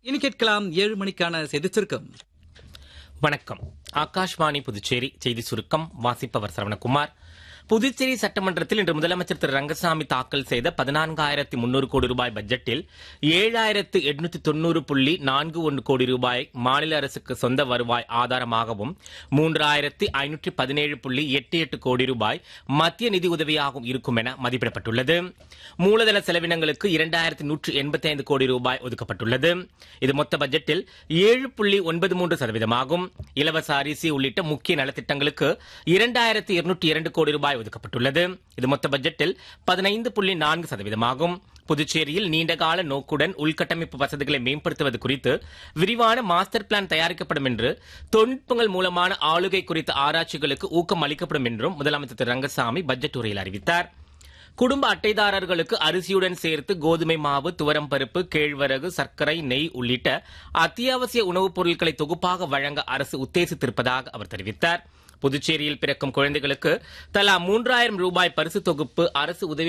இனி கேட்கலாம் ஏழு மணிக்கான செய்தி சுருக்கம் வணக்கம் ஆகாஷ்வாணி புதுச்சேரி செய்தி சுருக்கம் வாசிப்பவர் சரவணகுமார் புதுச்சேரி சட்டமன்றத்தில் இன்று முதலமைச்சர் திரு ரங்கசாமி தாக்கல் செய்த பதினான்காயிரத்தி முன்னூறு கோடி ரூபாய் பட்ஜெட்டில் ஏழாயிரத்து எட்நூத்தி தொண்ணூறு புள்ளி நான்கு ஒன்று கோடி ரூபாய் மாநில அரசுக்கு சொந்த வருவாய் ஆதாரமாகவும் மூன்றாயிரத்தி ஐநூற்றி பதினேழு புள்ளி எட்டு எட்டு கோடி ரூபாய் மத்திய நிதி உதவியாகவும் இருக்கும் என மதிப்பிடப்பட்டுள்ளது மூலதன செலவினங்களுக்கு இரண்டாயிரத்தி நூற்று எண்பத்தி ஐந்து கோடி ரூபாய் ஒதுக்கப்பட்டுள்ளது இது மொத்த பட்ஜெட்டில் ஏழு புள்ளி ஒன்பது மூன்று சதவீதமாகும் இலவச அரிசி உள்ளிட்ட முக்கிய நலத்திட்டங்களுக்கு இரண்டாயிரத்தி இருநூற்றி இரண்டு கோடி ரூபாய் ஒதுக்கப்பட்டுள்ளது இது மொத்த பட்ஜெட்டில் பதினைந்து புள்ளி நான்கு சதவீதமாகும் புதுச்சேரியில் நீண்டகால நோக்குடன் உள்கட்டமைப்பு வசதிகளை மேம்படுத்துவது குறித்து விரிவான மாஸ்டர் பிளான் தயாரிக்கப்படும் என்று தொழில்நுட்பங்கள் மூலமான ஆளுகை குறித்த ஆராய்ச்சிகளுக்கு ஊக்கம் அளிக்கப்படும் என்றும் முதலமைச்சர் திரு ரங்கசாமி பட்ஜெட் உரையில் அறிவித்தார் குடும்ப அட்டைதாரர்களுக்கு அரிசியுடன் சேர்த்து கோதுமை மாவு துவரம் பருப்பு கேழ்வரகு சர்க்கரை நெய் உள்ளிட்ட அத்தியாவசிய உணவுப் பொருட்களை தொகுப்பாக வழங்க அரசு உத்தேசித்திருப்பதாக அவர் தெரிவித்தார் புதுச்சேரியில் பிறக்கும் குழந்தைகளுக்கு தலா மூன்றாயிரம் ரூபாய் பரிசு தொகுப்பு அரசு உதவி